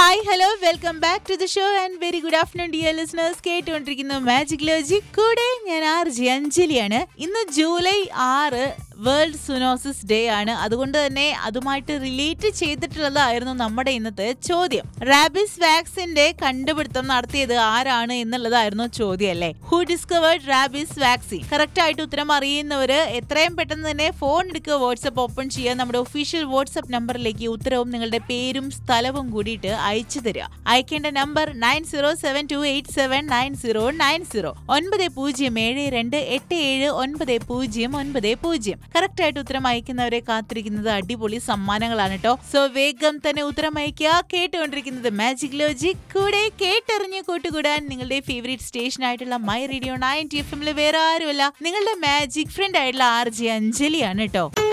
hi hello welcome back to the show and very good afternoon dear listeners കേട്ടുകൊണ്ടിരിക്കുന്ന magic logic കൂടെ ഞാൻ R J അഞ്ജലിയാണ് ഇന്ന് July ആറ് world zoonosis day ആണ് അതുകൊണ്ട് തന്നെ അതുമായിട്ട് റിലേറ്റ് ചെയ്തിട്ടുള്ളതായിരുന്നു നമ്മുടെ ഇന്നത്തെ ചോദ്യം റാബിസ് വാക്സിന്റെ കണ്ടുപിടുത്തം നടത്തിയത് ആരാണ് എന്നുള്ളതായിരുന്നു ചോദ്യം അല്ലേ who discovered rabies vaccine correct ആയിട്ട് ഉത്തരം അറിയുന്നവര് എത്രയും പെട്ടെന്ന് തന്നെ ഫോൺ എടുക്കുക വാട്സ്ആപ്പ് ഓപ്പൺ ചെയ്യുക നമ്മുടെ ഒഫീഷ്യൽ വാട്സ്ആപ്പ് നമ്പറിലേക്ക് ഉത്തരവും നിങ്ങളുടെ പേരും സ്ഥലവും കൂടിയിട്ട് അയച്ചു തരിക അയക്കേണ്ട number nine zero seven two eight seven nine zero nine zero ഒൻപത് പൂജ്യം ഏഴ് രണ്ട് എട്ട് ഏഴ് ഒൻപത് പൂജ്യം ഒൻപത് പൂജ്യം കറക്റ്റ് ആയിട്ട് ഉത്തരം അയക്കുന്നവരെ കാത്തിരിക്കുന്നത് അടിപൊളി സമ്മാനങ്ങളാണ് കേട്ടോ സോ വേഗം തന്നെ ഉത്തരം അയക്കുക കേട്ടുകൊണ്ടിരിക്കുന്നത് മാജിക് ലോജിക് കൂടെ കേട്ടറിഞ്ഞ് കൂട്ടുകൂടാൻ നിങ്ങളുടെ ഫേവറേറ്റ് സ്റ്റേഷൻ ആയിട്ടുള്ള my radio ninety F എമ്മിൽ വേറെ ആരുമല്ല നിങ്ങളുടെ മാജിക് ഫ്രണ്ട് ആയിട്ടുള്ള ആർ ജി അഞ്ജലിയാണ് കേട്ടോ